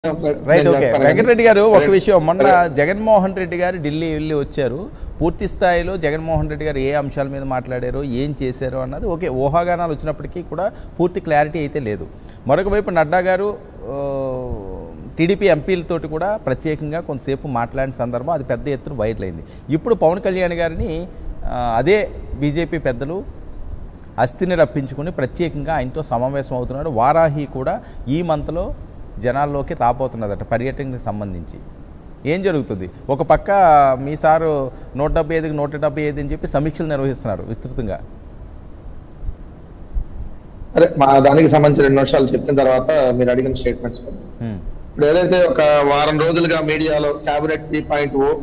Right okay Venkatareddy గారు ఒక Right. విషయం మొన్న Right. జగన్మోహన్ రెడ్డి గారు ఢిల్లీ వెళ్ళి వచ్చారు పూర్తి స్థాయిలో జగన్మోహన్ రెడ్డి గారు ఏ అంశాల మీద మాట్లాడారో ఏం చేశారో అన్నది ఓకే ఊహాగానాలు వచ్చినప్పటికీ కూడా పూర్తి క్లారిటీ అయితే లేదు మరొక వైపు నడ్డా గారు ఆ, టీడీపీ ఎంపీలతోటి కూడా ప్రత్యేకంగా కొంతసేపు మాట్లాడిన సందర్భం అది పెద్ద ఎత్తున వైరల్ అయింది ఇప్పుడు పవన్ కళ్యాణ్ గారిని ఆ, అదే బీజేపీ పెద్దలు అస్థిని రప్పించుకుని ప్రత్యేకంగా ఆయనతో సమావేశం అవుతున్నాడు వారాహి కూడా ఈ మంత్లో జనాల్లోకి రాబోతున్నదట పర్యటనకి సంబంధించి ఏం జరుగుతుంది ఒక పక్క మీ సారు నూట డెబ్బై ఐదుకి నూట డెబ్బై ఐదు అని చెప్పి సమీక్షలు నిర్వహిస్తున్నారు విస్తృతంగా అరే మా దానికి సంబంధించి రెండు నిమిషాలు చెప్పిన తర్వాత మీరు అడిగిన స్టేట్మెంట్స్ హ్మ్. ఇప్పుడు ఏదైతే ఒక వారం రోజులుగా మీడియాలో క్యాబినెట్ త్రీ పాయింట్ ఓ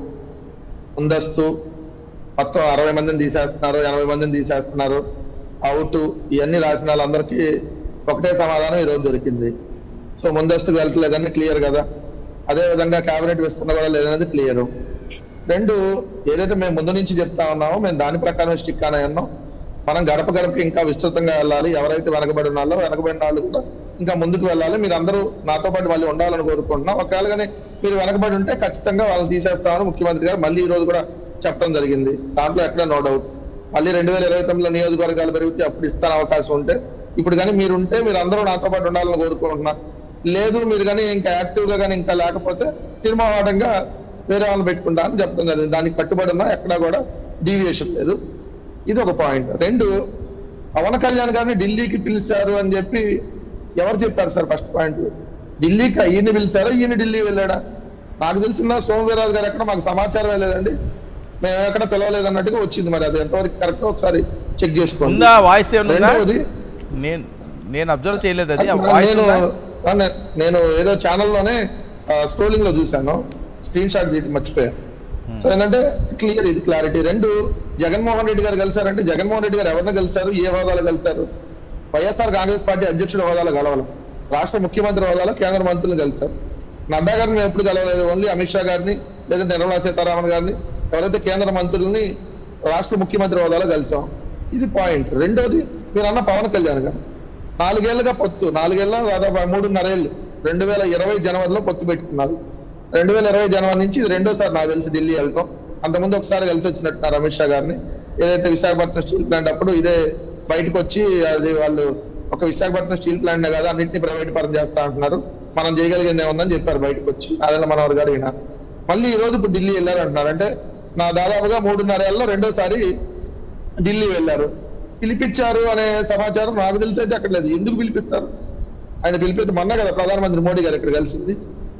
ముందస్తు మొత్తం అరవై మందిని తీసేస్తున్నారు ఎనభై మందిని తీసేస్తున్నారు అవుట్ ఇవన్నీ రాసిన వాళ్ళందరికీ ఒకటే సమాధానం ఈరోజు దొరికింది సో ముందస్తుకు వెళ్ళట్లేదని క్లియర్ కదా అదే విధంగా క్యాబినెట్ విస్తరణ కూడా లేదనేది క్లియర్ రెండు ఏదైతే మేము ముందు నుంచి చెప్తా ఉన్నామో మేము దాని ప్రకారం స్టిక్ అని ఉన్నాం మనం గడప గడపకి ఇంకా విస్తృతంగా వెళ్ళాలి ఎవరైతే వెనకబడి ఉన్నారో వెనకబడిన వాళ్ళు కూడా ఇంకా ముందుకు వెళ్ళాలి మీరు అందరూ నాతో పాటు మళ్ళీ ఉండాలని కోరుకుంటున్నాం ఒకవేళ కానీ మీరు వెనకబడి ఉంటే ఖచ్చితంగా వాళ్ళని తీసేస్తామని ముఖ్యమంత్రి గారు మళ్ళీ ఈ రోజు కూడా చెప్పడం జరిగింది దాంట్లో ఎక్కడ నో డౌట్ మళ్ళీ రెండు వేల ఇరవై తొమ్మిదిలో నియోజకవర్గాలు పెరిగితే అప్పుడు ఇస్తాను అవకాశం ఉంటే ఇప్పుడు కానీ మీరు ఉంటే మీరు అందరూ నాతో పాటు ఉండాలని కోరుకుంటున్నా లేదు మీరు కానీ ఇంకా యాక్టివ్ గా కానీ ఇంకా లేకపోతే నిర్మోహాటంగా వేరే వాళ్ళని పెట్టుకుంటా అని చెప్తాం జరిగింది దానికి కట్టుబడి ఉన్నా ఎక్కడా కూడా డీవియేషన్ లేదు ఇది ఒక పాయింట్ రెండు పవన్ కళ్యాణ్ గారిని ఢిల్లీకి పిలిచారు అని చెప్పి ఎవరు చెప్పారు సార్ ఫస్ట్ పాయింట్ ఢిల్లీకి ఈయన పిలిచారా ఈయన ఢిల్లీ వెళ్ళాడా నాకు తెలిసిన సోమవీరాజు గారు ఎక్కడ మాకు సమాచారం లేదండి మేము ఎక్కడ పిలవలేదు అన్నట్టుగా వచ్చింది మరి అది ఎంతవరకు కరెక్ట్ ఒకసారి చెక్ చేసుకోండి ఉందా వాయిస్ ఏమైనా ఉందా రెండవది నేను నేను అబ్జర్వ్ చేయలేదు అది ఆ వాయిస్ నేను ఉందా ఆ, నే- నేను ఏదో ఛానల్లోనే స్క్రోలింగ్ లో చూశాను స్క్రీన్ షాట్ తీసి మర్చిపోయా సో ఏంటంటే క్లియర్ ఇది క్లారిటీ రెండు జగన్మోహన్ రెడ్డి గారు కలిసారంటే జగన్మోహన్ రెడ్డి గారు ఎవరిని కలిసారు ఏ హోదాలో కలిసారు వైఎస్ఆర్ కాంగ్రెస్ పార్టీ అధ్యక్షుడు హోదాలో కలవాలి రాష్ట్ర ముఖ్యమంత్రి హోదాలో కేంద్ర మంత్రులను కలిసారు నడ్డా గారిని మేము ఎప్పుడు కలవలేదు ఓన్లీ అమిత్ షా గారిని లేదా నిర్మలా సీతారామన్ గారిని ఎవరైతే కేంద్ర మంత్రుల్ని రాష్ట్ర ముఖ్యమంత్రి హోదాలో కలిసాం ఇది పాయింట్ రెండోది మీరు అన్న పవన్ కళ్యాణ్ గారు నాలుగేళ్లుగా పొత్తు నాలుగేళ్ల దాదాపు మూడున్నరేళ్ళు రెండు వేల ఇరవై జనవరిలో పొత్తు పెట్టుకున్నారు రెండు వేల ఇరవై జనవరి నుంచి ఇది రెండోసారి నాకు తెలిసి ఢిల్లీ వెళ్తాం అంతకుముందు ఒకసారి కలిసి వచ్చినట్టున్నారు అమిత్ షా గారిని ఏదైతే విశాఖపట్నం స్టీల్ ప్లాంట్ అప్పుడు ఇదే బయటకు వచ్చి అది వాళ్ళు ఒక విశాఖపట్నం స్టీల్ ప్లాంట్ కదా అన్నింటినీ ప్రైవేట్ పరం చేస్తా అంటున్నారు మనం చేయగలిగింది ఏముందని చెప్పారు బయటకు వచ్చి నారాయణ మనోహర్ గారు ఈయన మళ్ళీ ఈ రోజు ఇప్పుడు ఢిల్లీ వెళ్ళారు అంటున్నారు అంటే నా దాదాపుగా మూడున్నరేళ్ళలో రెండోసారి ఢిల్లీ వెళ్ళారు పిలిపించారు అనే సమాచారం నాకు తెలిసి అయితే అక్కడ లేదు ఎందుకు పిలిపిస్తారు ఆయన పిలిపిస్తే మొన్న కదా ప్రధానమంత్రి మోడీ గారు ఇక్కడ కలిసింది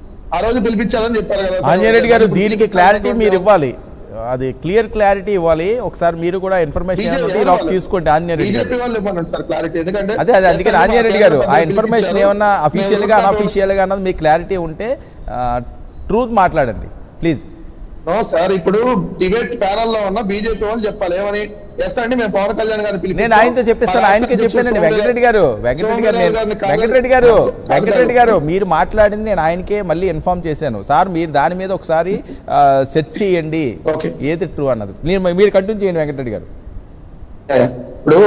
ఆ రోజు పిలిపించారని చెప్పారు కదా ఆంజనేయుడు గారు దీనికి క్లారిటీ మీరు ఇవ్వాలి అది క్లియర్ క్లారిటీ ఇవ్వాలి ఒకసారి మీరు కూడా ఇన్ఫర్మేషన్ ఏమైనా ఉంటే ఇలా తీసుకోండి ఆంజనేయుడు గారు బీజేపీ వాళ్ళు ఇవ్వనండి సార్ క్లారిటీ ఎందుకంటే అదే అదే అందుకని ఆంజనేయుడు గారు ఆ ఇన్ఫర్మేషన్ పిలిపించారు. ఏమన్నా అఫీషియల్ గా మేము అన్అఫీషియల్ గా అన్నది మీకు క్లారిటీ ఉంటే ట్రూత్ మాట్లాడండి ప్లీజ్ నో సార్ ఇప్పుడు డిబేట్ ప్యానల్ లో ఉన్న బీజేపీ వాళ్ళు చెప్పాలి ఏమని ఎస్ అండి మేము పవన్ కళ్యాణ్ గారిని పిలిపించాం. నేను ఆయనతో చెప్పిస్తాను మా ఆయనకే రాష్ట్ర చెప్పానండి అధ్యక్షుడు వెంకటరెడ్డి గారు వెంకటరెడ్డి గారు నేను- సోమవీరాజు గారిని వెంకటరెడ్డి గారు కాదు, వెంకటరెడ్డి కాదు. గారు మీరు మాట్లాడింది నేను ఆయనకే మళ్ళీ ఇన్ఫార్మ్ చేశాను సార్ మీరు దాని మీద ఒకసారి సెర్చ్ చేయండి Okay. ఏది ట్రూ అన్నది మీరు మీరు కంటిన్యూ చేయండి వెంకటరెడ్డి గారు ఇప్పుడు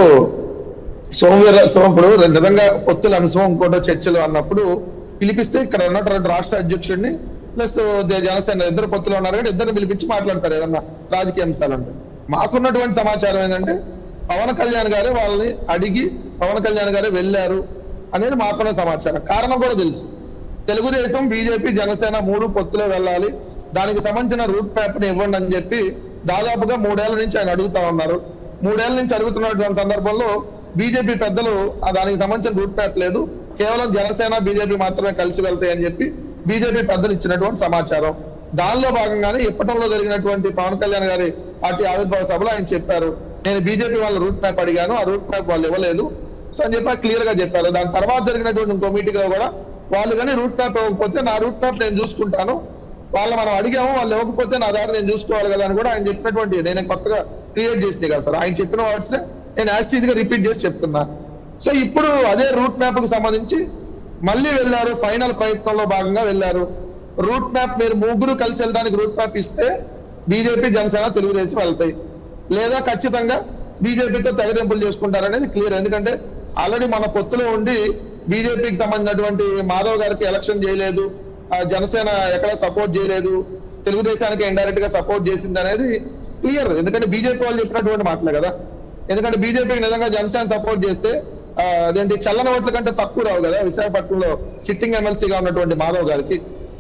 సోమవీర సోమ ఇప్పుడు నిజంగా పొత్తుల అంశం ఇంకోటో చర్చలు అన్నప్పుడు పిలిపిస్తే ఇక్కడ ఉన్నటువంటి రాష్ట్ర అధ్యక్షుడిని ప్లస్ జనసేన ఇద్దరు పొత్తులు ఉన్నారు కానీ ఇద్దరు పిలిపించి మాట్లాడతారు ఏదన్నా రాజకీయ అంశాలు అంటే మాకున్నటువంటి సమాచారం ఏంటంటే పవన్ కళ్యాణ్ గారే వాళ్ళని అడిగి పవన్ కళ్యాణ్ గారే వెళ్ళారు అనేది మాకున్న సమాచారం కారణం కూడా తెలుసు తెలుగుదేశం బీజేపీ జనసేన మూడు పొత్తులో వెళ్ళాలి దానికి సంబంధించిన రూట్ మ్యాప్ ని ఇవ్వండి అని చెప్పి దాదాపుగా మూడేళ్ల నుంచి ఆయన అడుగుతా ఉన్నారు మూడేళ్ల నుంచి అడుగుతున్నటువంటి సందర్భంలో బీజేపీ పెద్దలు ఆ దానికి సంబంధించిన రూట్ మ్యాప్ లేదు కేవలం జనసేన బీజేపీ మాత్రమే కలిసి వెళ్తాయి అని చెప్పి బీజేపీ పెద్దలు ఇచ్చినటువంటి సమాచారం దానిలో భాగంగానే ఇప్పటంలో జరిగినటువంటి పవన్ కళ్యాణ్ గారి పార్టీ ఆవిర్భావ సభలో ఆయన చెప్పారు నేను బీజేపీ వాళ్ళ రూట్ మ్యాప్ అడిగాను ఆ రూట్ మ్యాప్ వాళ్ళు ఇవ్వలేదు సో అని చెప్పి క్లియర్ గా చెప్పారు దాని తర్వాత జరిగినటువంటి ఇంకో మీటింగ్ లో కూడా వాళ్ళు కానీ రూట్ మ్యాప్ ఇవ్వకపోతే నా రూట్ మ్యాప్ నేను చూసుకుంటాను వాళ్ళు మనం అడిగాము వాళ్ళు ఇవ్వకపోతే నా దారి నేను చూసుకోవాలి కదా అని కూడా ఆయన చెప్పినటువంటి నేను కొత్తగా క్రియేట్ చేసింది కదా సార్ ఆయన చెప్పిన వర్డ్స్ నేను యాస్టీజ్ గా రిపీట్ చేసి చెప్తున్నా సో ఇప్పుడు అదే రూట్ మ్యాప్ కు సంబంధించి మళ్ళీ వెళ్ళారు ఫైనల్ ప్రయత్నంలో భాగంగా వెళ్ళారు రూట్ మ్యాప్ మీరు ముగ్గురు కలిసి వెళ్ళడానికి రూట్ మ్యాప్ ఇస్తే బీజేపీ జనసేన తెలుగుదేశం వెళ్తాయి లేదా ఖచ్చితంగా బీజేపీతో తెగదెంపులు చేసుకుంటారనేది క్లియర్ ఎందుకంటే ఆల్రెడీ మన పొత్తులో ఉండి బీజేపీకి సంబంధించినటువంటి మాధవ్ గారికి ఎలక్షన్ చేయలేదు ఆ, జనసేన ఎక్కడ సపోర్ట్ చేయలేదు తెలుగుదేశానికి ఇండైరెక్ట్ గా సపోర్ట్ చేసింది అనేది క్లియర్ ఎందుకంటే బీజేపీ వాళ్ళు చెప్పినటువంటి మాటలే కదా ఎందుకంటే బీజేపీకి నిజంగా జనసేన సపోర్ట్ చేస్తే ఆ, అదేంటి చల్లన ఓట్ల కంటే తక్కువ రావు కదా విశాఖపట్నంలో సిట్టింగ్ ఎమ్మెల్సీగా ఉన్నటువంటి మాధవ్ గారికి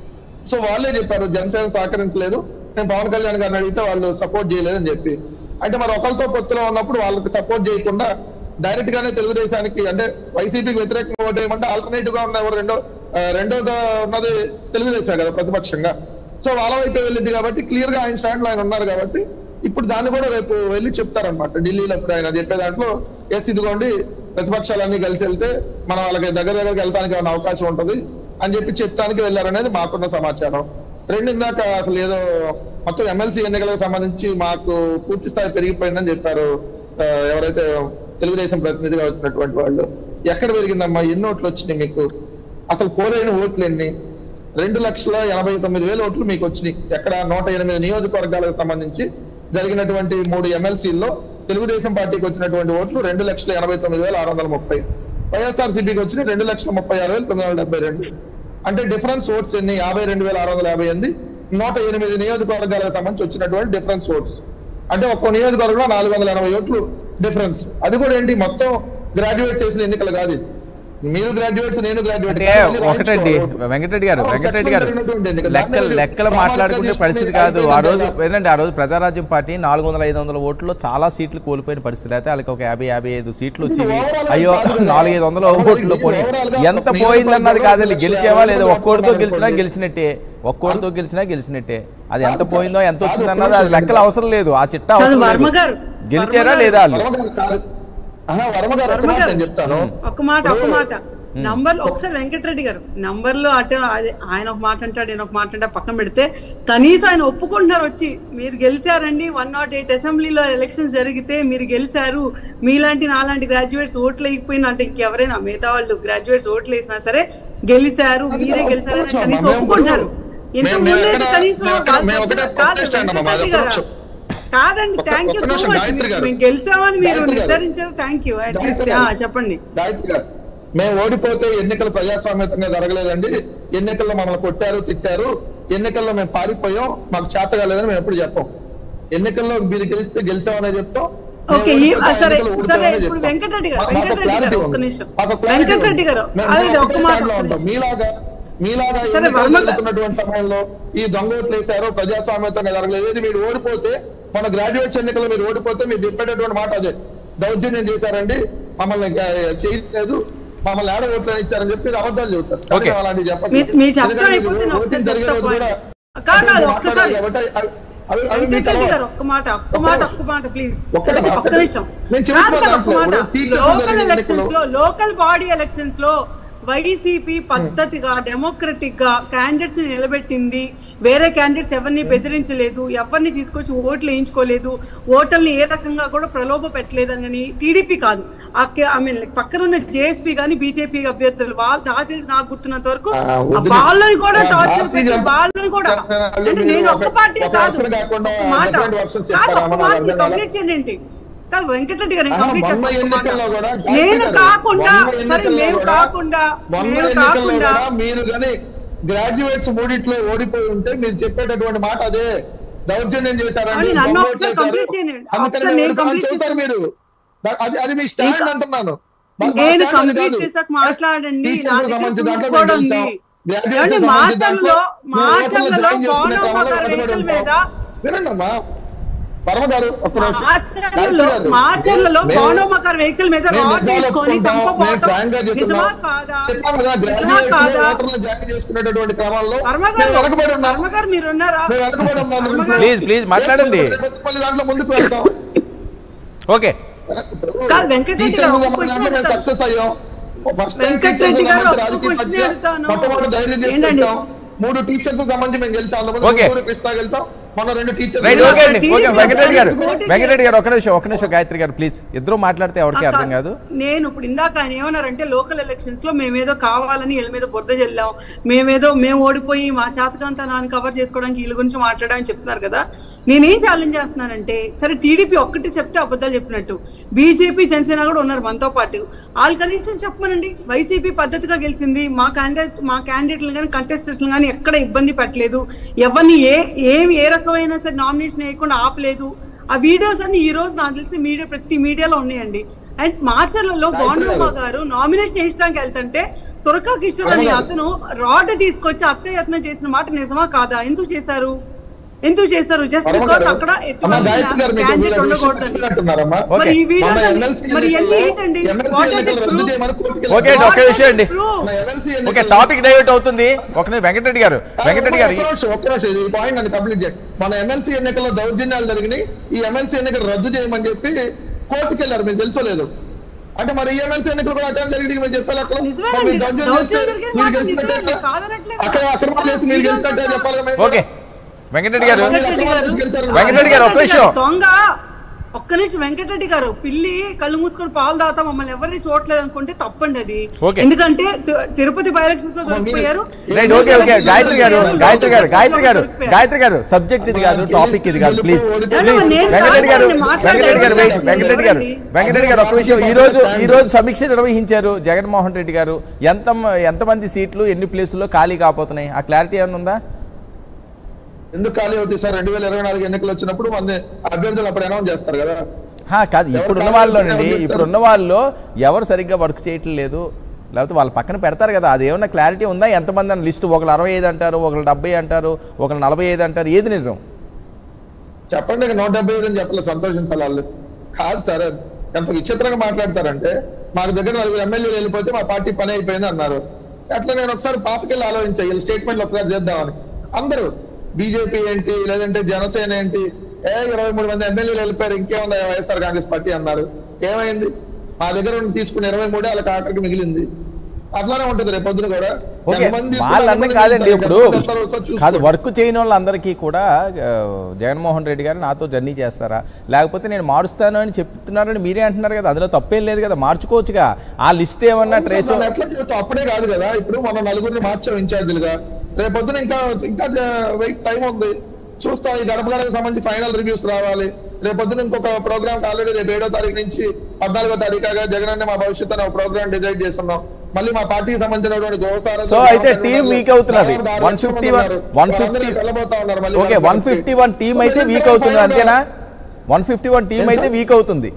సో వాళ్ళే చెప్పారు జనసేన సహకరించలేదు నేను పవన్ కళ్యాణ్ గారిని అడిగితే వాళ్ళు సపోర్ట్ చేయలేదని చెప్పి అంటే మరి ఒకరితో పొత్తులో ఉన్నప్పుడు వాళ్ళకి సపోర్ట్ చేయకుండా డైరెక్ట్ గానే తెలుగుదేశానికి అంటే వైసీపీకి వ్యతిరేకంగా ఓటు వేయమంటే ఆల్టర్నేటివ్ గా ఉన్న ఎవరు రెండో ఆ, రెండోగా ఉన్నది తెలుగుదేశం కదా ప్రతిపక్షంగా సో వాళ్ళ వైపు వెళ్ళింది కాబట్టి క్లియర్ గా ఆయన స్టాండ్ లో ఆయన ఉన్నారు కాబట్టి ఇప్పుడు దాన్ని కూడా రేపు వెళ్ళి చెప్తారనమాట ఢిల్లీలో ఇప్పుడు ఆయన చెప్పే దాంట్లో ఎస్ ఇదిగోండి ప్రతిపక్షాలన్నీ కలిసి వెళ్తే మనం వాళ్ళకి దగ్గర దగ్గరికి వెళ్ళడానికి ఏమైనా అవకాశం ఉంటది అని చెప్పి చెప్తానికి వెళ్ళారనేది మాకున్న సమాచారం రెండు ఇందాక అసలు ఏదో మొత్తం ఎమ్మెల్సీ ఎన్నికలకు సంబంధించి మాకు పూర్తి స్థాయి పెరిగిపోయిందని చెప్పారు ఆ, ఎవరైతే తెలుగుదేశం ప్రతినిధిగా వచ్చినటువంటి వాళ్ళు ఎక్కడ పెరిగిందమ్మా ఎన్ని ఓట్లు వచ్చినాయి మీకు అసలు పోలైన ఓట్లు ఎన్ని రెండు లక్షల ఎనభై తొమ్మిది వేల ఓట్లు మీకు వచ్చినాయి ఎక్కడ నూట ఎనిమిది నియోజకవర్గాలకు సంబంధించి జరిగినటువంటి మూడు ఎమ్మెల్సీల్లో తెలుగుదేశం పార్టీకి వచ్చినటువంటి ఓట్లు రెండు లక్షల ఎనభై తొమ్మిది వేల ఆరు వందల ముప్పై వైఎస్ఆర్ సిపికి వచ్చిన రెండు లక్షల ముప్పై ఆరు వేల తొమ్మిది వందల డెబ్బై రెండు అంటే డిఫరెన్స్ ఓట్స్ ఎన్ని యాభై రెండు వేల ఆరు వందల యాభై ఎనిమిది నూట ఎనిమిది నియోజకవర్గాలకు సంబంధించి వచ్చినటువంటి డిఫరెన్స్ ఓట్స్ అంటే ఒక్కో నియోజకవర్గంలో నాలుగు వందల ఎనభై ఓట్లు డిఫరెన్స్ అది కూడా ఏంటి మొత్తం గ్రాడ్యుయేట్ చేసిన ఎన్నికలు కాదు ఇది. మీరు గ్రాడ్యుయేట్స్ నేను గ్రాడ్యుయేట్ అంటే ఒకటండి వెంకటరెడ్డి గారు వెంకటరెడ్డి గారు లెక్కలు లెక్కలు మాట్లాడుకునే పరిస్థితి కాదు ఆ రోజు ఏంటంటే ఆ రోజు ప్రజారాజ్యం పార్టీ నాలుగు వందల ఐదు వందల ఓట్లు చాలా సీట్లు కోల్పోయిన పరిస్థితి అయితే వాళ్ళకి ఒక యాభై యాభై ఐదు సీట్లు వచ్చేవి అయ్యో నాలుగు ఐదు వందల ఓట్లు పోయి ఎంత పోయిందన్నది కాదండి గెలిచేవా లేదా ఒక్కోడితో గెలిచినా గెలిచినట్టే ఒక్కోడితో గెలిచినా గెలిచినట్టే అది ఎంత పోయిందో ఎంత వచ్చిందన్నది అది లెక్కలు అవసరం లేదు ఆ చిట్టా కాదు, అవసరం వర్మ లేదు గారు, గెలిచారా వర్మ లేదా వాళ్ళు వర్మ గారు కాదు ఆహా, వర్మ గారు ఒక్క వర్మ మాట గారు. నేను చెప్తాను ఒక మాట ఒక మాట నంబర్ ఒకసారి వెంకటరెడ్డి గారు నంబర్ లో అటు అదే ఆయన ఒక మాట అంటాడు నేను ఒక మాట అంటా పక్కన పెడితే కనీసం ఆయన ఒప్పుకుంటున్నారు వచ్చి మీరు గెలిచారండి వన్ నాట్ ఎయిట్ అసెంబ్లీలో ఎలక్షన్ జరిగితే మీరు గెలిచారు మీలాంటి నాలాంటి గ్రాడ్యుయేట్స్ ఓట్లు వేయకపోయినా అంటే ఇంకెవరైనా మిగతా వాళ్ళు గ్రాడ్యుయేట్స్ ఓట్లు వేసినా సరే గెలిచారు మీరే గెలిచారని ఆయన కనీసం మేము ఒప్పుకుంటున్నారు ఇంతకు మేము ముందు అయితే ఎక్కడ- కనీసం మేము ఎక్కడ- వాళ్ళు మేము ఒకటే చెప్తున్నారు, కాదు protest అన్నామా? మాది వెంకటరెడ్డి గారు ఒక్క నిమిషం. కాదండి ఒక్క- థ్యాంక్ యూ ఒక్క సో నిమిషం, మచ్ గాయత్రి గారు. మేము గెలిచామని మీరు గాయత్రి గారు. నిర్ధారించారు థ్యాంక్ యూ అట్లీస్ట్ గాయత్రి గారు. చెప్పండి గాయత్రి గారు మేము ఓడిపోతే ఎన్నికలు ప్రజాస్వామ్యంగా జరగలేదండి ఎన్నికల్లో మమ్మల్ని కొట్టారు తిట్టారు ఎన్నికల్లో మేము పారిపోయాం మాకు చేత కాలేదని మేము ఎప్పుడు చెప్పాం ఎన్నికల్లో మీరు గెలిస్తే గెలిచామనే చెప్తాం మేము ఓకే ఈ- ఓడిపోతే సరే ఎన్నికల్లో సరే ఓడిపోయామనే ఇప్పుడు చెప్తాం. వెంకటరెడ్డి గారు మాకు- మాకు వెంకటరెడ్డి clarity గారు ఒక్క ఉంది. నిమిషం మాకు clarity వెంకటరెడ్డి ఉంది. గారు మేము- అది మేము ఒక్క ఒకటే మాట stand లో ఒక్క ఉంటాం. నిమిషం. మీలాగా మీలాగా సరే, ఎన్నికలు వర్మ గారు. జరుగుతున్నటువంటి సమయంలో ఈ దొంగ ఓట్లు వేశారో ప్రజాస్వామ్యంగా జరగలేదు ఏది మీరు ఓడిపోతే మన గ్రాడ్యుయేట్స్ ఎన్నికల్లో మీరు ఓడిపోతే మీరు చెప్పేటటువంటి మాట అదే దౌర్జన్యం చేశారండి మమ్మల్ని ఇంకా చేయలేదు మమ్మల్ని ఏడ ఓట్లు ఇచ్చారని చెప్పి మీరు అబద్ధాలు చెబుతారు కానీ Okay. మేము అలాంటివి చెప్పట్లేదు. మీ- మీ శబ్దం ఎందుకంటే అయిపోతే నేను ఓటింగ్ ఒకసారి జరిగే రోజు చెప్తా కూడా కాదు, కాదు, అటువంటి ఒక్కసారి. మాట్లాడాలి కాబట్టి అవి- అవి- అవి మీకు వెంకటరెడ్డి అలవాటు. గారు ఒక్క మాట ఒక్క ఒక్క మాట నిమిషం. ఒక్క మాట ప్లీజ్ ఒక్క ఒక్క నిమిషం. నిమిషం నేను కాదు చెప్తున్నా సార్, ఒక్క దాంట్లో. మాట ఇప్పుడు teachers లోకల్ జరిగిన ఎలక్షన్స్ లో ఎన్నికల్లో- లోకల్ బాడీ ఎలక్షన్స్ లో వైసీపీ పద్ధతిగా డెమోక్రటిక్ గా క్యాండిడేట్స్ ని నిలబెట్టింది వేరే క్యాండిడేట్స్ ఎవరిని బెదిరించలేదు ఎవరిని తీసుకొచ్చి ఓట్లు వేయించుకోలేదు ఓటర్ని ఏ రకంగా కూడా ప్రలోభ పెట్టలేదు అని టీడీపీ కాదు ఐ మీన్ పక్కన ఉన్న జేఎస్పీ గానీ బీజేపీ అభ్యర్థులు వాళ్ళు నాకు తెలిసి నాకు గుర్తున్నంత వరకు ఆ, ఆ వద్దులే. వాళ్ళని కూడా ఆ, టార్చర్ భారతీయ పెట్టి జనతా- వాళ్ళని కూడా వాళ్ళు అంటే మీరు నేను ఒక- ఒక్క పార్టీ ఒక కాదు version కాకుండా ఒక్క మాట different versions కాదు, చెప్పారా? ఒక్క మనకు మాట అర్థం కాలే. కంప్లీట్ చేయండి కాదు వెంకటరెడ్డి గారు నేను ఆహా, కంప్లీట్ మొన్న చేస్తాను ఒక్క మాట. ఎన్నికల్లో కూడా నేను గాయత్రి గారు, కాకుండా మొన్న సరే ఎన్నికల్లో మేము కూడా- కాకుండా మొన్న మేము ఎన్నికల్లో కాకుండా కూడా మీరు కానీ గ్రాడ్యుయేట్స్ మూడిట్లో ఓడిపోయి ఉంటే మీరు చెప్పేటటువంటి మాట అదే దౌర్జన్యం చేశారండి అవును, నన్ను దొంగ ఒకసారి ఓట్లు complete వేశారు. చేయండి. అందుకని ఒకసారి మేము నేను ఓడిపోయామని complete చెబుతారు మీరు దా- అది అది మీ స్టాండ్ ఇంకా- అంటున్నాను మా- మా నేను stand అది కంప్లీట్ కాదు. చేసాక మాట్లాడండి Teachers నా కి దగ్గర సంబంధించిన proof దాంట్లో కూడా మేము ఉంది గెలిచాం. Graduates ఏమండి కి సంబంధించిన మాచర్లలో దాంట్లో మేము ఓట్లలో మాచర్లలో జాయిన్ చేసుకునే బాణం క్రమంలో ఒక వెనకబడి వెహికల్ ఉంటాం. మీద వినండమ్మా వర్మ గారు ఒక్క నిమిషం. మాచర్లలో గాయత్రి గారు, మాచర్లలో మేము- బాణోమకర్ వెహికల్ మీద మేము రాడ్ నిజాలు తీసుకొని ఒప్పుకుంటాం. మేము చంపబోవటం frank గా చెప్తున్నాం. నిజమా కాదా చెప్పాం కదా నిజమా గ్రాడ్యుయేట్స్ కాదా ఓటర్లు జాయిన్ చేసుకునేటటువంటి క్రమంలో వర్మ మేము గారు వెనకబడి ఉన్నాం వర్మ గారు మీరు ఉన్నారా మేము వెనకబడి ఉన్నాం వర్మ గారు- ప్లీజ్ ప్లీజ్ మాట్లాడండి మళ్ళీ దాంట్లో ముందుకు వెళ్తాం ఓకే కాదు, వెంకటరెడ్డి గారు, ఒక question అడుగుతాను. సక్సెస్ అయ్యాం ఫస్ట్ వెంకటరెడ్డి గారు, ఒక question అడుగుతాను. మొట్టమొదటి ధైర్యం చేసి ఏంటండి? పెట్టాం. మూడు టీచర్స్ సంబంధించి మేము గెలిచాం అందులో Okay. ముగ్గురు కృష్ణ గెలిచాం మొన్న రెండు టీచర్స్ రైట్ ఓకే అండి TDP okay Venkatareddy garu vote Venkatareddy గారు ఒక నిమిషం ఒక నిమిషం గాయత్రి గారు ప్లీజ్ ఇద్దరు మాట్లాడితే ఎవరికి అక్క, అర్థం కాదు నేను ఇప్పుడు ఇందాక ఆయన ఏమన్నారంటే లోకల్ ఎలక్షన్స్ లో మేమేదో కావాలని వీళ్ళ మీద బురద చెల్లాం మేమేదో మేము ఓడిపోయి మా చేతకంతనాన్ని కవర్ చేసుకోవడానికి వీళ్ళ గురించి మాట్లాడామని చెప్తున్నారు కదా నేనేం ఛాలెంజ్ చేస్తున్నానంటే సరే టీడీపీ ఒక్కటి చెప్తే అబద్ధాలు చెప్పినట్టు బీజేపీ జనసేన కూడా ఉన్నారు మనతో పాటు వాళ్ళు కనీసం చెప్పమనండి వైసీపీ పద్ధతిగా గెలిచింది మా క్యాండిడేట్ మా క్యాండిడేట్లు కానీ కంటెస్టెంట్లు కానీ ఎక్కడ ఇబ్బంది పెట్టలేదు ఎవరిని ఏ ఏమి ఏ రకమైన సరే నామినేషన్ వేయకుండా ఆపలేదు ఆ వీడియోస్ అన్ని ఈ రోజు నాకు తెలిసి మీడియా ప్రతి మీడియాలో ఉన్నాయండి అండ్ మాచర్లలో బాండ్రమ్మ గారు నామినేషన్ వేయడానికి వెళ్తుంటే తురకా కిషోర్ అనే అతను రాడ్ తీసుకొచ్చి అత్తయ్య యత్నం చేసిన మాట నిజమా కాదా ఎందుకు చేశారు ఎందుకు చేశారు జస్ట్ వర్మ బికాస్ గారు, అక్కడ అమ్మ గాయత్రి గారు మీకు క్యాండిడేట్ వీళ్ళ విషయం ఉండకూడదని చెప్పినట్టున్నారమ్మా? మరి ఈ ఓకే. వీడియోస్ మొన్న అన్ని- MLC మరి ఇవన్నీ ఎన్నికల్లో ఏంటండి MLC What does it ఎన్నికలు రద్దు prove? చేయమని కోర్టుకి ఓకే వెళ్ళారు. అండి ఒక్క విషయం అండి Prove. మొన్న MLC ఓకే ఎన్నికల్లో- టాపిక్ డైవర్ట్ అవుతుంది ఒక నిమిషం వెంకటరెడ్డి గారు వెంకటరెడ్డి గారు ఒక్క నిమిషం, ఒక్క నిమిషం, ఈ పాయింట్ నన్ను కంప్లీట్ చేయండి మన ఎమ్మెల్సీ ఎన్నికల్లో దౌర్జన్యాలు జరిగినాయి ఈ ఎమ్మెల్సీ ఎన్నికలు రద్దు చేయమని చెప్పి కోర్టుకి వెళ్ళారు మీకు తెలుసో లేదు అంటే మరి ఈ ఎమ్మెల్సీ ఎన్నికలు కూడా అటెండ్ జరిగి మీరు చెప్పాలి అక్కడ నిజమేనండి. మరి మీరు దౌర్జన్యం దౌర్జన్యం చేస్తే జరిగేది మీరు మాత్రం గెలిచినట్టే నిజమే. కదా? కాదనట్లేదు. అక్కడ అక్రమాలు చేసి మీరు గెలిచినట్టే చెప్పాలి కదా మీరు? ఓకే వెంకటరెడ్డి గారు వెంకటరెడ్డి గారు వెంకటరెడ్డి గారు, ఒక్క నిమిషం. దొంగ ఒక్క నిమిషం వెంకటరెడ్డి గారు పిల్లి కళ్ళు మూసుకొని పాలు తాగుతా మమ్మల్ని ఎవరిని చూడలేదు అనుకుంటే తప్పండి అది ఓకే. ఎందుకంటే తి- తిరుపతి బై ఎలక్షన్స్ లో దొరికిపోయారు right okay okay Gayatri garu Gayatri garu Gayatri garu Gayatri గారు సబ్జెక్ట్ ఇది కాదు టాపిక్ ఇది కాదు ప్లీజ్ ప్లీజ్ వెంకటరెడ్డి గారు వెంకటరెడ్డి గారు వెయిట్ వెంకటరెడ్డి గారు వెంకటరెడ్డి గారు ఒక విషయం ఈ రోజు ఈ రోజు సమీక్ష నిర్వహించారు జగన్మోహన్ రెడ్డి గారు ఎంత ఎంతమంది సీట్లు ఎన్ని ప్లేసుల్లో ఖాళీ కాపోతున్నాయి ఆ క్లారిటీ ఏమైనా ఉందా ఎందుకు ఖాళీ అవుతాయి సార్ రెండు వేల ఇరవై నాలుగు ఎన్నికలు వచ్చినప్పుడు మన అభ్యర్థులు అప్పుడు అనౌన్స్ చేస్తారు కదా హా, కాదు ఇప్పుడున్న వాళ్ళలోనండి ఇప్పుడున్న వాళ్ళలో ఎవరు సరిగ్గా వర్క్ చేయటం లేదు లేకపోతే వాళ్ళ పక్కన పెడతారు కదా అది ఏమన్నా క్లారిటీ ఉందా ఎంతమంది అని లిస్ట్ ఒకళ్ళు అరవై ఐదు అంటారు ఒకళ్ళు డెబ్బై అంటారు ఒకళ్ళు నలభై ఐదు అంటారు ఏది నిజం చెప్పండి ఇక నూట డెబ్బై ఐదు అని చెప్పలేదు సంతోషించాలి వాళ్ళు కాదు సార్ ఎంత విచిత్రంగా మాట్లాడతారంటే మాకు దగ్గర నలుగురు ఎమ్మెల్యేలు వెళ్ళిపోతే మా పార్టీ పని అయిపోయింది అన్నారు అట్లా నేను ఒకసారి పాతకెళ్ళి ఆలోచించా వీళ్ళు స్టేట్మెంట్లు ఒకసారి చేద్దామని అందరూ బీజేపీ ఏంటి లేదంటే జనసేన ఏంటి ఏ ఇరవై మూడు మంది ఎమ్మెల్యేలు వెళ్ళిపోయారు ఇంకేముంది వైఎస్ఆర్ కాంగ్రెస్ పార్టీ అన్నారు ఏమైంది మా దగ్గర నుండి తీసుకున్న ఇరవై మూడే వాళ్ళకి ఆఖరికి మిగిలింది అట్లానే ఉంటుంది రేపు పొద్దున కూడా ఓకే ఎంతమంది తీసుకున్నా వాళ్ళన్న ఎంతమంది కాదండి మిగులుతారు, ఇప్పుడు ఎంతమంది వస్తారో ఒకసారి కాదు చూసుకోండి. వర్క్ చేయని వాళ్ళందరికీ కూడా ఆ, జగన్మోహన్ రెడ్డి గారు నాతో జర్నీ చేస్తారా లేకపోతే నేను మారుస్తాను అని చెప్తున్నారని మీరే అంటున్నారు కదా అందులో తప్పేం లేదు కదా మార్చుకోవచ్చుగా ఆ లిస్ట్ ఏమన్నా ట్రేస్ మనం ఎట్లా చెబుతాం? అప్పుడే కాదు కదా ఇప్పుడు మనం నలుగురిని మార్చాం ఇన్ఛార్జీలుగా రేపొద్దున ఇంకా ఇంకా వెయిట్ టైం ఉంది చూస్తాం ఈ గడప గడపకు సంబంధించి ఫైనల్ రివ్యూస్ రావాలి రేపొద్దున ఇంకొక ప్రోగ్రామ్ ఆల్రెడీ రేపు ఏడో తారీఖు నుంచి పద్నాలుగో తారీఖుగా జగన్ అన్న మా భవిష్యత్తు అనే ఒక ప్రోగ్రామ్ డిజైడ్ చేస్తున్నాం మళ్ళీ మా పార్టీకి సంబంధించినటువంటి గోసార సో అయితే టీం వీక్ అవుతున్నది one fifty one one fifty okay one fifty one team అయితే వీక్ అవుతుంది అంతేనా వన్ ఫిఫ్టీ వన్ టీం అయితే వీక్ అవుతుంది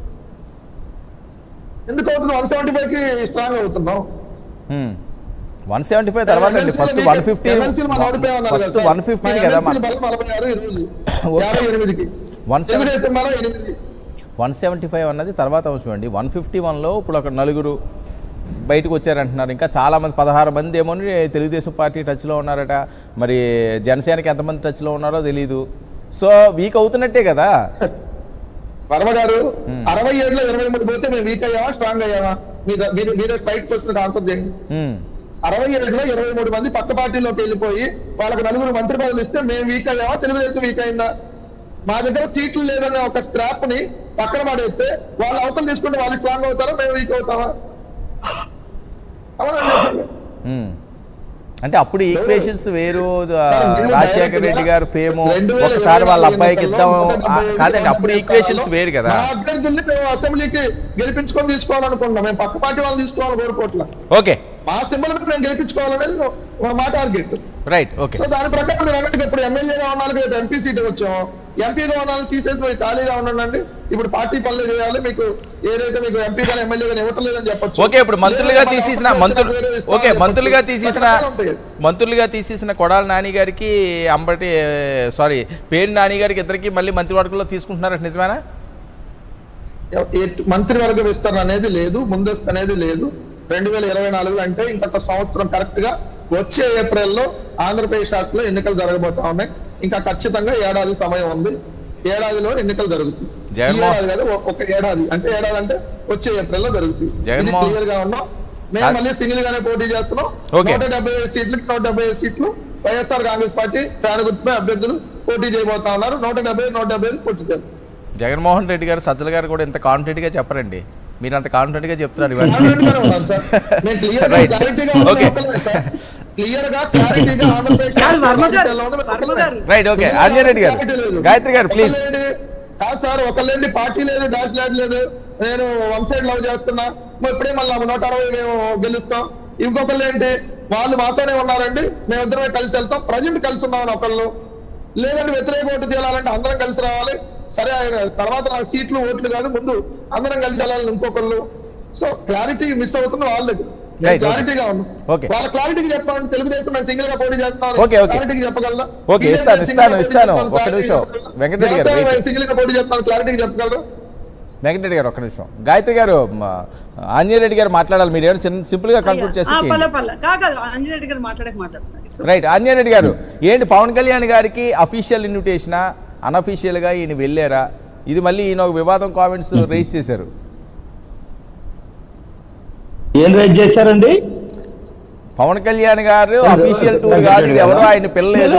ఎందుకు అవుతుంది వన్ సెవెంటీ ఫైవ్ కి స్ట్రాంగ్ అవుతున్నాం వన్ సెవెంటీ ఫైవ్ తర్వాత అండి first one fifty first one fifty కదా మన నలభై ఆరు ఈ రోజు యాభై ఎనిమిదికి వన్ సెవెన్ తెలుగుదేశం మనం ఎనిమిది వన్ సెవెంటీ ఫైవ్ అన్నది తర్వాత అవసరం అండి వన్ ఫిఫ్టీ వన్లో ఇప్పుడు ఒక నలుగురు బయటకు వచ్చారంటున్నారు ఇంకా చాలామంది పదహారు మంది ఏమో తెలుగుదేశం పార్టీ టచ్లో ఉన్నారట మరి జనసేనకి ఎంతమంది టచ్లో ఉన్నారో తెలియదు సో వీక్ అవుతున్నట్టే కదా వర్మ గారు అరవై ఏడులో ఇరవై మూడు పోతే మేము వీక్ అయ్యామా స్ట్రాంగ్ అయ్యామా మీద- మీరు మీరే స్ట్రైట్ క్వశ్చన్ ఆన్సర్ చేయండి మ్మ్. అరవై ఏడులో ఇరవై మూడు మంది పక్క పార్టీలోకి వెళ్ళిపోయి వాళ్ళకి నలుగురు మంత్రి పదవులు ఇస్తే మేము వీక్ అయ్యామా తెలుగుదేశం వీక్ అయిందా మా దగ్గర సీట్లు లేదన్న ఒక స్ట్రాప్ ని పక్కన పడేస్తే వాళ్ళు అవతలు తీసుకుంటే వాళ్ళు స్ట్రాంగ్ అవుతారా మేము వీక్ అవుతామా అవునా చెప్పండి. మ్మ్. అంటే అప్పుడు ఈక్వేషన్స్ వేరు ఆ, రాజశేఖర్ రెడ్డి గారు ఫేము రెండు వేల ఒకసారి వాళ్ళ ఇరవై అబ్బాయికి నాలుగు ఇద్దాం ఎన్నికల్లో ఆ, నూట డెబ్బై కాదండి అప్పుడు ఐదు ఈక్వేషన్స్ వేరు కదా మా అభ్యర్థుల్ని మేము అసెంబ్లీకి గెలిపించుకొని తీసుకోవాలనుకుంటున్నాం మేము పక్క పార్టీ వాళ్ళు తీసుకోవాలని కోరుకోవట్లా ఓకే మా సింబల్ మీద మేము గెలిపించుకోవాలనేది మా టార్గెట్ రైట్ ఓకే సో దాని ప్రకారం మీరు అన్నట్టుగా ఇప్పుడు ఎమ్మెల్యేగా ఉన్నాళ్ళకి రేపు ఎంపీ సీట్ వచ్చాము ఎంపీగా ఉన్నాళ్ళని తీసేసి మీరు ఖాళీగా ఉండండి ఇప్పుడు పార్టీ పనులు చేయాలి మీకు ఏదైతే మీకు ఎంపీ కానీ ఎమ్మెల్యే కానీ ఇవ్వట్లేదని చెప్పొచ్చు ఓకే ఇప్పుడు మంత్రులుగా లేదా తీసేసిన మన మంత్రులు వేరే ఇస్తామని ఓకే చెప్పొచ్చు. మంత్రులుగా తీసేసిన రకరకాలు ఉంటాయి. మంత్రులుగా తీసేసిన కొడాల నాని గారికి అంబటి సారీ పేరు నాని గారికి ఇద్దరికి మళ్ళీ మంత్రివర్గంలో తీసుకుంటున్నారట నిజమేనా ఎట్- మంత్రివర్గ విస్తరణ అనేది లేదు ముందస్తు అనేది లేదు రెండు వేల ఇరవై నాలుగు అంటే ఇంకొక సంవత్సరం కరెక్ట్ గా వచ్చే ఏప్రిల్లో ఆంధ్రప్రదేశ్ రాష్ట్రంలో ఎన్నికలు జరగబోతా ఉన్నాయి ఇంకా ఖచ్చితంగా ఏడాది సమయం ఉంది ఏడాదిలో ఎన్నికలు జరుగుతాయి ఈ జగన్మోహన్- ఏడాది కాదు ఒ- ఒక ఏడాది అంటే ఏడాది అంటే వచ్చే ఏప్రిల్లో జరుగుతాయి ఇది జగన్మోహన్- క్లియర్ గా ఉన్నాం మేము కాదు. మళ్ళీ సింగిల్ గానే పోటీ చేస్తున్నాం ఓకే. నూట డెబ్బై ఐదు సీట్లకి నూట డెబ్బై ఐదు సీట్లు వైఎస్ఆర్ కాంగ్రెస్ పార్టీ ఫ్యాన్ గుర్తుపై అభ్యర్థులు పోటీ చేయబోతా ఉన్నారు నూట డెబ్బై నూట డెబ్బై ఐదు పూర్తి చేస్తారు జగన్మోహన్ రెడ్డి గారు సజ్జల గారు కూడా ఇంత కాన్ఫిడెంట్గా చెప్పరండి మీరు అంత కాన్ఫిడెంట్గా చెప్తున్నారు ఇవన్నీ Confident గానే ఉన్నాను సార్. నేను clear గా, Right. clarity గా ఉన్నాను Okay. ఒకళ్ళనే సార్. Clear గా, clarity గా ఆంధ్రప్రదేశ్ కాదు, వర్మ గారు, రాష్ట్రంలో ఉన్న వర్మ ఒకళ్ళనే. గారు. రైట్ ఓకే ఆంజనేయుడు గారు clarity లేదు. గాయత్రి గారు ప్లీజ్ ఒకళ్ళేంటి? కాదు సార్ ఒకళ్ళేంటి పార్టీ లేదు డాష్ లేదు లేదు నేను వన్ సైడ్ లవ్ చేస్తున్నా మరి ఇప్పుడే మళ్ళీ నూట అరవై మేము గెలుస్తాం ఇంకొకళ్ళు ఏంటి వాళ్ళు మాతోనే ఉన్నారండి మేమిద్దరమే కలిసి వెళ్తాం ప్రజెంట్ కలిసి ఉన్నామని ఒకళ్ళు లేదంటే వ్యతిరేక ఓటు తేలాలంటే అందరం కలిసి రావాలి సరే ఆయన తర్వాత నాకు సీట్లు ఓట్లు కాదు ముందు అందరం కలిసి వెళ్ళాలని ఇంకొకళ్ళు సో క్లారిటీ మిస్ అవుతుంది వాళ్ళ దగ్గర నేను Right, okay. క్లారిటీగా ఉన్నాను Okay. వాళ్ళ క్లారిటీకి చెప్పాలంటే తెలుగుదేశం నేను సింగిల్ గా పోటీ చేస్తాను Okay, okay. క్లారిటీకి చెప్పగలరా Okay, ఇస్తాను, ఇస్తాను, ఇస్తాను. ఒక్క నిమిషం. వెంకటరెడ్డి గారు, wait. సింగిల్ గా పోటీ చేస్తాను క్లారిటీకి చెప్పగలరా వెంకటరెడ్డి గారు ఒక్క నిమిషం గాయత్రి గారు మ, ఆంజనేయ రెడ్డి గారు మాట్లాడాలి మీరు ఏమైనా చిన్న సింపుల్గా కంక్లూడ్ ఆ, చేస్తే పల్ల పల్ల కాదు అంజనేయుడు గారు మాట్లాడక మాట్లాడతాను రైట్ ఆంజనేయ రెడ్డి గారు ఏంటి పవన్ కళ్యాణ్ గారికి అఫీషియల్ ఇన్విటేషనా అన్అఫీషియల్గా ఈయన వెళ్ళారా ఇది మళ్ళీ ఈయన ఒక వివాదం కామెంట్స్ రేస్ చేశారు ఏం రైట్ చేశారండి పవన్ కళ్యాణ్ గారు అఫీషియల్ టూర్ కాదు ఇది ఎవరో ఆయన పిల్లలేదు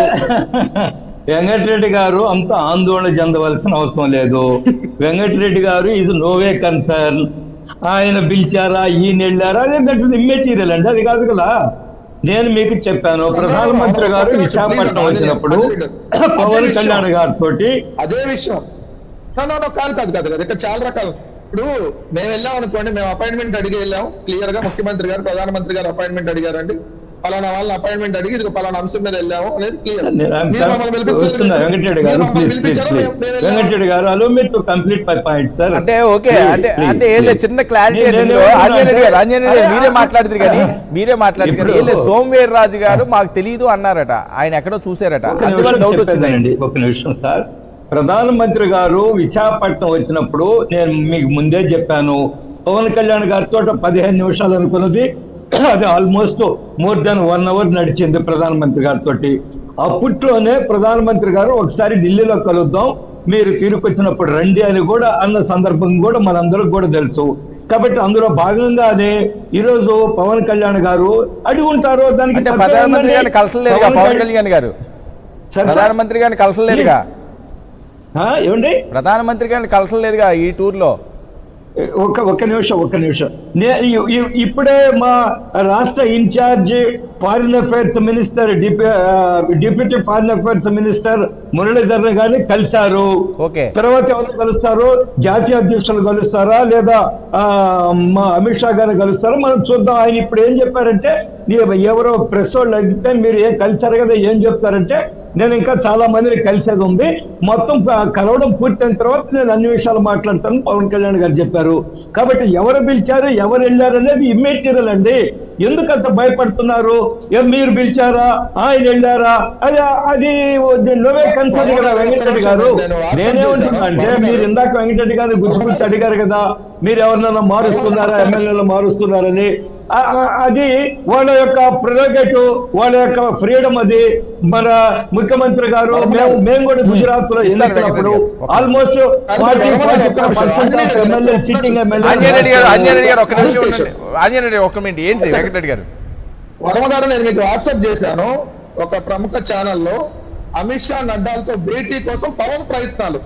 వెంకటరెడ్డి గారు అంత ఆందోళన చెందవలసిన అవసరం లేదు వెంకటరెడ్డి గారు ఈజ్ నోవే కన్సర్న్ ఆయన పిలిచారా ఈయన వెళ్ళారా అదే దట్ ఇస్ ఇమ్మెటీరియల్ అండి అది కాదు కదా నేను మీకు చెప్పాను ప్రధానమంత్రి గారు విశాఖపట్నం వచ్చినప్పుడు పవన్ కళ్యాణ్ గారితో అదే విషయం No, no, no, కాదు కాదు కాదు కాదు ఇక్కడ చాలా రకాలు ఇప్పుడు మేము వెళ్ళాం అనుకోండి మేము అపాయింట్మెంట్ అడిగి వెళ్ళాం క్లియర్ గా ముఖ్యమంత్రి గారు ప్రధానమంత్రి గారు అపాయింట్మెంట్ అడిగారండి పలానా వాళ్ళని అపాయింట్మెంట్ అడిగి ఇది పలానా అంశం మీద వెళ్ళాము అనేది క్లియర్ వస్తున్నా వెంకటరెడ్డి గారు please please please Venkatareddy garu allow me to complete my point sir అంటే ఓకే అంటే అంటే ఏం లేదు చిన్న క్లారిటీ ఆంజనేయ రెడ్డి గారు ఆంజనేయ రెడ్డి గారు మీరే మాట్లాడుతారు కానీ మీరే మాట్లాడుతారు కానీ ఏం లేదు సోమవీర్ రాజు గారు మాకు తెలియదు అన్నారట ఆయన ఎక్కడో చూసారట ఒక అందువల్ల నిమిషం డౌట్ వచ్చిందండి చెప్పేదానండి. ఒక నిమిషం సార్ ప్రధానమంత్రి గారు విశాఖపట్నం వచ్చినప్పుడు నేను మీకు ముందే చెప్పాను పవన్ కళ్యాణ్ గారితో పదిహేను నిమిషాలు అనుకున్నది అది almost more than one hour నడిచింది ప్రధానమంత్రి గారితో అప్పట్లోనే ప్రధానమంత్రి గారు ఒకసారి ఢిల్లీలో కలుద్దాం మీరు తిరిగొచ్చినప్పుడు రండి అని కూడా అన్న సందర్భం కూడా మనందరికి కూడా తెలుసు కాబట్టి అందులో భాగంగానే ఈరోజు పవన్ కళ్యాణ్ గారు అడిగి ఉంటారు దానికి అంటే తప్పేం ప్రధానమంత్రి ఉందండి? గారిని కలసలేదుగా పవన్ కళ్యాణ్ గారు సార్, సార్. ప్రధానమంత్రి గారిని కలసలేదుగా ఆ, ఏమండి ప్రధానమంత్రి గారిని కలసలేదుగా ఈ టూర్ లో ఒక ఒక నిమిషం ఒక నిమిషం నే ఇ- ఇ- ఇప్పుడే మా రాష్ట్ర incharge foreign affairs minister deputy foreign affairs minister Muralidhar గారిని కలిశారు ఓకే. తర్వాత ఎవరు కలుస్తారు జాతీయ అధ్యక్షులు కలుస్తారా లేదా ఆ, మా అమిత్ షా గారిని కలుస్తారా మనం చూద్దాం ఆయన ఇప్పుడు ఏం చెప్పారంటే నీ- ఎవరో ప్రెస్ వాళ్ళు అడిగితే మీరు ఏం కలిశారు కదా ఏం చెప్తారంటే నేను ఇంకా చాలా మందిని కలిసేది ఉంది మొత్తం ప- కలవడం పూర్తయిన తర్వాత నేను అన్ని విషయాలు మాట్లాడతాను పవన్ కళ్యాణ్ గారు చెప్పారు కాబట్టి ఎవరు పిలిచారు ఎవరు వెళ్ళారు అనేది ఇమ్మేటీరియల్ అండి ఎందుకు అంత భయపడుతున్నారు ఏ మీరు పిలిచారా ఆయన వెళ్ళారా అది అది నువ్వే కన్సర్న్ కదా వెంకటరెడ్డి గారు నేనేమంటున్నా అంటే మీరు ఇందాక వెంకటరెడ్డి గారు గుచ్చి గుచ్చి అడిగారు కదా మీరు ఎవరినైనా మారుస్తున్నారా ఎమ్మెల్యేలు మారుస్తున్నారని ఆ- ఆ- అది వాళ్ళ యొక్క ప్రొరోగేటివ్ వాళ్ళ యొక్క ఫ్రీడమ్ అది మన ముఖ్యమంత్రి గారు మేము మేము కూడా గుజరాత్ లో ఇస్తారు ఎన్నికలప్పుడు Venkatareddy garu. Almost forty forty percent of MLA sitting Anjaneya Reddy garu Anjaneya Reddy గారు ఒక్క నిమిషం Clarification. ఉండండి ఆంజనేయ రెడ్డి ఒక్క మినిట్ ఏంటి వెంకటరెడ్డి గారు వర్మ గారు నేను మీకు వాట్సాప్ చేశాను ఒక ప్రముఖ ఛానల్లో అమిత్ షా నడ్డాలతో భేటీ కోసం పవన్ ప్రయత్నాలు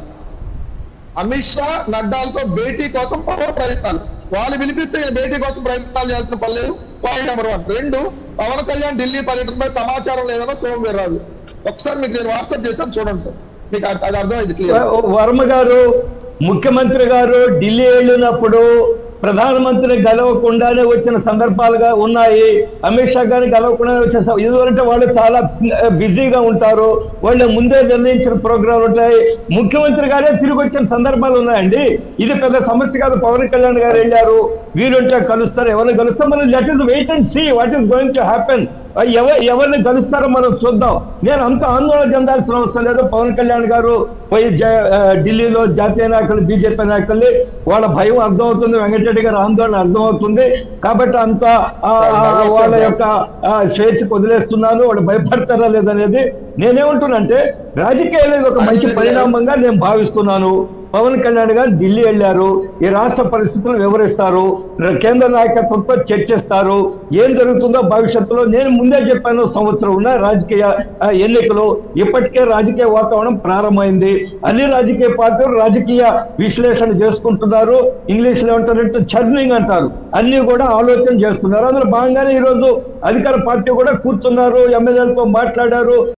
అమిత్ షా నడ్డాలతో భేటీ కోసం పవన్ ప్రయత్నాలు వాళ్ళు పిలిపిస్తే ఈయన భేటీ కోసం ప్రయత్నాలు చేయాల్సిన పని లేదు పాయింట్ నెంబర్ వన్ రెండు పవన్ కళ్యాణ్ ఢిల్లీ పర్యటనపై సమాచారం లేదన్న సోమవీర్రాజు ఒకసారి మీకు నేను వాట్సాప్ చేశాను చూడండి సార్ మీకు అది అది అర్థమైంది క్లియర్ వర్మ గారు ముఖ్యమంత్రి గారు ఢిల్లీ వెళ్ళినప్పుడు ప్రధానమంత్రిని గెలవకుండానే వచ్చిన సందర్భాలుగా ఉన్నాయి అమిత్ షా గారిని గెలవకుండానే వచ్చిన సం- ఎందుకంటే వాళ్ళు చాలా బిజీగా ఉంటారు వాళ్ళు ముందే నిర్ణయించిన ప్రోగ్రాంలు ఉంటాయి ముఖ్యమంత్రి గారే తిరిగి వచ్చిన సందర్భాలు ఉన్నాయండి ఇది పెద్ద సమస్య కాదు పవన్ కళ్యాణ్ గారు వెళ్ళారు వీరుంటే కలుస్తారు ఎవరిని కలుస్తారు మనం let us wait and see what is going to happen ఎవ- ఎవరిని కలుస్తారో మనం చూద్దాం నేను అంత ఆందోళన చెందాల్సిన అవసరం లేదు పవన్ కళ్యాణ్ గారు పోయి జ- ఆ, ఢిల్లీలో జాతీయ నాయకులు బీజేపీ నాయకుల్ని వాళ్ళ భయం అర్థమవుతుంది వెంకటరెడ్డి గారి ఆందోళన అర్థమవుతుంది కాబట్టి అంత ఆ, ఆ, వాళ్ళ యొక్క ఆ, స్వేచ్ఛకు వదిలేస్తున్నాను వాళ్ళు భయపడతారా లేదనేది నేనేమంటున్నానంటే రాజకీయాలు ఒక మంచి పరిణామంగా నేను భావిస్తున్నాను పవన్ కళ్యాణ్ గారు ఢిల్లీ వెళ్ళారు ఈ రాష్ట్ర పరిస్థితులను వివరిస్తారు ర- కేంద్ర నాయకత్వంతో చర్చిస్తారు ఏం జరుగుతుందో భవిష్యత్తులో నేను ముందే చెప్పాను సంవత్సరం ఉన్న రాజకీయ ఆ, ఎన్నికలు ఇప్పటికే రాజకీయ వాతావరణం ప్రారంభమైంది అన్ని రాజకీయ పార్టీలు రాజకీయ విశ్లేషణ చేసుకుంటున్నారు ఇంగ్లీష్ లో ఏమంటారంటే చర్నింగ్ అంటారు అన్ని కూడా ఆలోచన చేస్తున్నారు అందులో భాగంగానే ఈరోజు అధికార పార్టీ కూడా కూర్చున్నారు ఎమ్మెల్యేలతో మాట్లాడారు